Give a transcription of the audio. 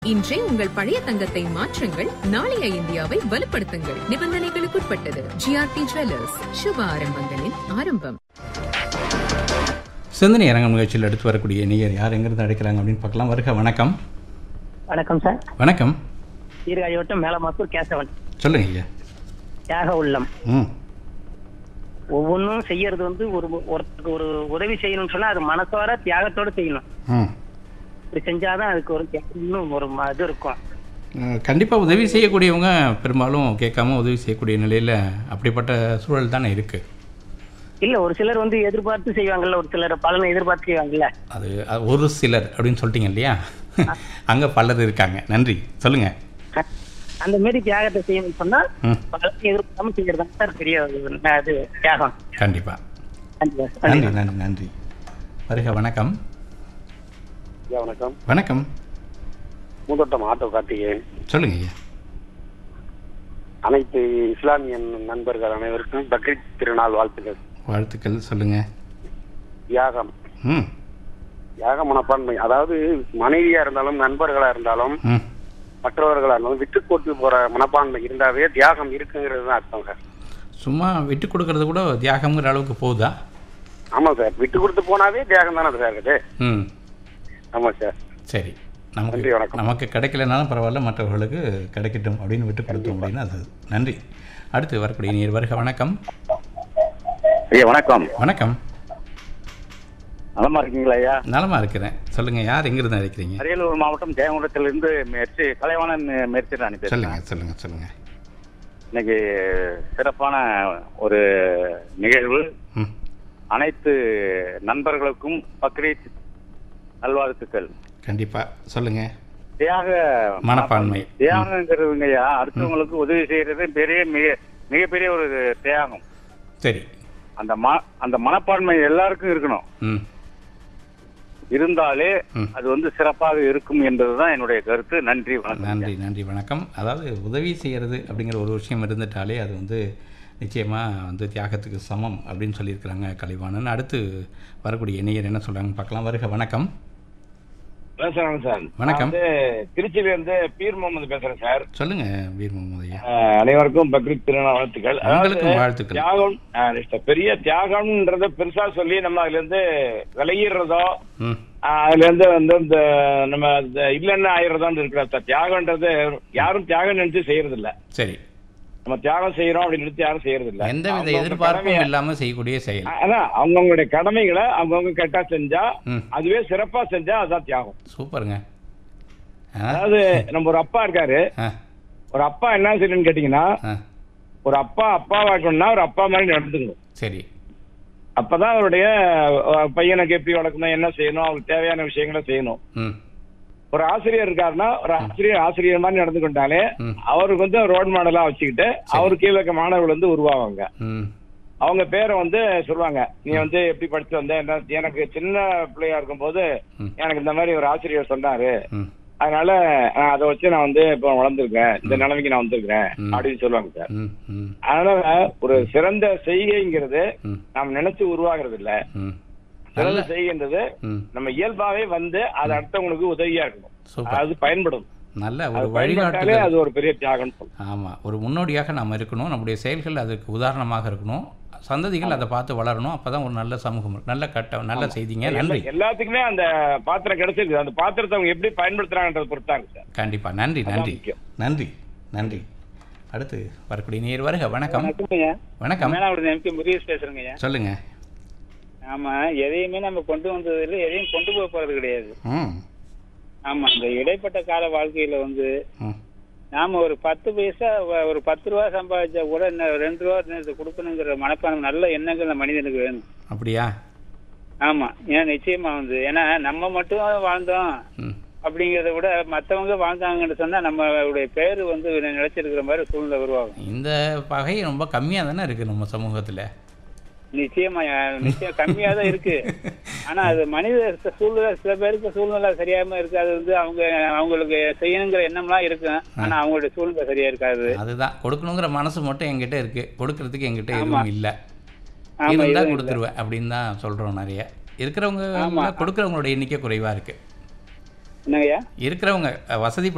இன்றே உங்கள் பழைய தங்கத்தை மாற்றுங்கள் நாளைய இந்தியாவை வலுப்படுத்துங்கள் நிபந்தனைகளுக்குட்பட்டது ஜிஆர்டி ஜுவல்லர்ஸ் சுப ஆரம்பங்களின் ஆரம்பம் சிந்தனை அரங்கம் நிகழ்ச்சியில் எடுத்து வரக்கூடிய நேயர் யார் எங்கிருந்து அழைக்கிறாங்க அப்படின்னு பார்க்கலாம் வருக வணக்கம் வணக்கம் சார் வணக்கம் சீர்காழிவட்டம் மேலமாத்தூர் கேசவன் சொல்லுங்க ஐயா தியாக உள்ளம் ம் ஒவ்வொன்றும் செய்யறது வந்து ஒரு ஒருத்தருக்கு ஒரு உதவி செய்யணும்னு சொன்னா அது மனசார தியாகத்தோட செய்யணும் ம் இப்படி செஞ்சாதான் அதுக்கு ஒரு தியாகம் இன்னும் ஒரு ம- இது இருக்கும் கண்டிப்பாக உதவி செய்யக்கூடியவங்க பெரும்பாலும் கேட்காம உதவி செய்யக்கூடிய நிலையில் அப்படிப்பட்ட சூழல் தானே இருக்குது இல்ல ஒரு சிலர் வந்து எதிர்பார்த்து செய்வாங்கல்ல ஒரு சிலர் பலனை எதிர்பார்த்து செய்வாங்கல்ல அது அது ஒரு சிலர் அப்படின்னு சொல்லிட்டீங்க இல்லையா அங்கே பலர் இருக்காங்க நன்றி சொல்லுங்கள் அந்த மாதிரி தியாகத்தை செய்யணும்னு சொன்னா ம் பலனை எதிர்பார்க்காம செய்யறது சார் பெரிய ஒரு ந- இது தியாகம் கண்டிப்பாக நன்றி சார். நன்றி நன்றி நன்றி வருக வணக்கம் ஐயா வணக்கம் வணக்கம் பூந்தோட்டம் ஆட்டோ கார்த்திகேயன் சொல்லுங்க ஐயா அனைத்து இஸ்லாமிய நண்பர்கள் அனைவருக்கும் பக்ரீத் திருநாள் வாழ்த்துக்கள் வாழ்த்துக்கள் சொல்லுங்கள் தியாகம் ம் தியாக மனப்பான்மை அதாவது மனைவியா இருந்தாலும் நண்பர்களா இருந்தாலும் ம் மற்றவர்களா இருந்தாலும் விட்டு கொடுத்து போற மனப்பான்மை இருந்தாவே தியாகம் இருக்குங்கிறது தான் அர்த்தம் சார் சும்மா விட்டு கொடுக்கறது கூட தியாகம்ங்கிற அளவுக்கு போகுதா ஆமா சார் விட்டு கொடுத்து போனாவே தியாகம் தானே சார் அது ம் ஆமா சார் சரி நமக்கு நன்றி, வணக்கம். நமக்கு கிடைக்கலனாலும் பரவாயில்ல மற்றவர்களுக்கு கிடைக்கட்டும் அப்படின்னு விட்டு கொடுத்தோம் அப்படின்னா அது நன்றி அடுத்து வரக்கூடிய நீர் வருக வணக்கம் ஐயா வணக்கம் வணக்கம் நலமா இருக்கீங்களா ஐயா நலமா இருக்கிறேன் சொல்லுங்க யார் எங்கிருந்து அழைக்கிறீங்க அரியலூர் மாவட்டம் ஜெயங்குளத்திலிருந்து முயற்சி கலைவாணன் முயற்சி நான் பேசுறேன் சொல்லுங்க சொல்லுங்க சொல்லுங்க இன்னைக்கு சிறப்பான ஒரு நிகழ்வு ம் அனைத்து நண்பர்களுக்கும் பக்ரீத் நல்வாழ்த்துக்கள் கண்டிப்பா சொல்லுங்க தியாக மனப்பான்மை தியாகங்கிறதுங்க ஐயா அடுத்தவங்களுக்கு உதவி செய்யறது பெரிய மிக மிகப்பெரிய ஒரு தியாகம் சரி அந்த ம அந்த மனப்பான்மை எல்லாருக்கும் இருக்கணும் ம் இருந்தாலே ம். அது வந்து சிறப்பாக இருக்கும் என்பதுதான் என்னுடைய கருத்து நன்றி வணக்கம் நன்றி நன்றி வணக்கம் அதாவது உதவி செய்கிறது அப்படிங்கிற ஒரு விஷயம் இருந்துட்டாலே அது வந்து நிச்சயமாக வந்து தியாகத்துக்கு சமம் அப்படின்னு சொல்லியிருக்கிறாங்க கலைவாணன் அடுத்து வரக்கூடிய இணையர் என்ன சொல்கிறாங்க பார்க்கலாம் வருக வணக்கம் பேசுறேங்க சார் வணக்கம். நான் வந்து திருச்சியில இருந்து பீர் முகமது பேசுறேன் சார் சொல்லுங்க வீர் முகமது ஐயா அஹ், அனைவருக்கும் பக்ரீத் திருநாள் வாழ்த்துக்கள் அதாவது உங்களுக்கும் வாழ்த்துக்கள். தியாகம் அஹ், மிஸ்டர் பெரிய தியாகம்ன்றத பெருசா சொல்லி நம்ம அதுல இருந்து விலகிடுறதோ ம் அஹ், அதுல இருந்து வந்து இந்த நம்ம இந்த இல்லைன்னு ஆயிடுறதோன்னு இருக்கிற சார் தியாகம்ன்றது யாரும் தியாகம் நினைச்சு செய்யறது இல்ல சரி நம்ம தியாகம் செய்யறோம் அப்படின்னு நினைச்சு யாரும் செய்யறது இல்ல எந்தவித அவங்கவங்க எதிர்பார்ப்பும் கடமையை- இல்லாமல் செய்யக்கூடிய செயல் அதான் அவங்கவுங்களுடைய கடமைகளை அவங்கவுங்க கரெக்டா செஞ்சா ம் அதுவே சிறப்பா செஞ்சா அதான் தியாகம் சூப்பருங்க ஆ அதாவது நம்ம ஒரு அப்பா இருக்காரு ஆ ஒரு அப்பா என்ன செய்யணும்னு கேட்டீங்கன்னா ஆ ஒரு அப்பா அப்பாவாக்கணும்னா ஒரு அப்பா மாதிரி நடந்துக்கணும் சரி அப்பதான் அவருடைய அஹ், பையனுக்கு எப்படி வளர்க்கணும் என்ன செய்யணும் அவருக்கு தேவையான விஷயங்களை செய்யணும் ம் ஒரு ஆசிரியர் இருக்காருன்னா ஒரு ஆசிரியர் ஆசிரியர் மாதிரி நடந்து கொண்டாலே ம். அவருக்கு வந்து ரோல் மாடலா வச்சுக்கிட்டு அவர் கீழே இருக்க மாணவர்கள் வந்து உருவாவாங்க ம் அவங்க பேரை வந்து சொல்லுவாங்க நீ வந்து எப்படி படிச்சு வந்த என்ன எனக்கு சின்ன பிள்ளையா இருக்கும்போது ம். எனக்கு இந்த மாதிரி ஒரு ஆசிரியர் சொன்னாரு ம் அதனால நான் அதை வச்சு நான் வந்து இப்போ வளர்ந்துருக்கேன் இந்த நிலைமைக்கு நான் வந்திருக்கிறேன் ம். அப்படின்னு சொல்லுவாங்க சார் ம் ம் அதனால ஒரு சிறந்த செய்கைங்கிறது ம் நாம் நினைச்சு உருவாகிறது இல்ல ம் சிறந்த நல்ல செய்கின்றது ம் நம்ம இயல்பாவே வந்து அது அடுத்தவங்களுக்கு உதவியா இருக்கணும் சூப்பர் அது பயன்படும் நல்ல அது ஒரு பயன்பட்டாலே வழிகாட்டுதல் அது ஒரு பெரிய தியாகம் சொல்லலாம் ஆமாம் ஒரு முன்னோடியாக நாம் இருக்கணும் நம்முடைய செயல்கள் அதுக்கு உதாரணமாக இருக்கணும் சந்ததிகள் அதை பார்த்து வளரணும் அப்போ தான் ஒரு நல்ல சமூகம் இருக்கும். நல்ல கட்டம் நல்ல செய்திங்க நன்றி எல்லா- எல்லாத்துக்குமே அந்த பாத்திரம் கிடைச்சிருக்கு அந்த பாத்திரத்தை அவங்க எப்படி பயன்படுத்துறாங்கன்றத பொறுத்தாங்க சார் கண்டிப்பாக நன்றி அதான் நன்றி முக்கியம். நன்றி நன்றி அடுத்து வரக்கூடிய நேர் வருக வணக்கம் ஐயா வணக்கம் மேலாவிட எம்பி முருகேஷ் பேசுறேங்க ஐயா சொல்லுங்க ஆமா எதையுமே நம்ம கொண்டு வந்தது இல்லை எதையும் கொண்டு போக போறது கிடையாது ம் ஆமா இந்த இடைப்பட்ட கால வாழ்க்கையில வந்து ம் நாம ஒரு பத்து பைசா வ- ஒரு பத்து ரூபா சம்பாதிச்சா கூட இன்னும் ரெண்டு ரூபா நேரத்தை கொடுக்கணுங்கிற மனப்பான்மை நல்ல எண்ணங்கள் நம்ம மனிதனுக்கு வேணும் அப்படியா ஆமா ஏன்னா நிச்சயமா வந்து ஏன்னா நம்ம மட்டும் வாழ்ந்தோம் ம் அப்படிங்கிறத விட மத்தவங்க வாழ்ந்தாங்கன்னு சொன்னா நம்மளுடைய பேரு வந்து நிலைச்சிருக்கிற மாதிரி சூழ்நிலை உருவாகும் இந்த பகை ரொம்ப கம்மியாக தானே இருக்குது நம்ம சமூகத்தில் நிச்சயமா அஹ், நிச்சயம் கம்மியா தான் இருக்கு ஆனா அது மனித ச- சூழ்நிலை சில பேருக்கு சூழ்நிலை சரியாம இருக்கு அது வந்து அவங்க அவங்களுக்கு செய்யணுங்கிற எண்ணம்லாம் இருக்கும் ஆனா அவங்களுடைய சூழ்நிலை சரியா இருக்காது அதுதான் கொடுக்கணுங்கிற மனசு மட்டும் என்கிட்ட இருக்கு கொடுக்கறதுக்கு என்கிட்ட ஆமா. எதுவும் இல்லை ஆமா இருந்தா இதுவும் இல்ல. கொடுத்துருவேன் அப்படின்னு தான் சொல்றோம் நிறைய இருக்கிறவங்க ஆமா. கொடுக்கறவங்களோட எண்ணிக்கை குறைவா இருக்கு என்னங்கய்யா இருக்கிறவங்க அஹ், வசதி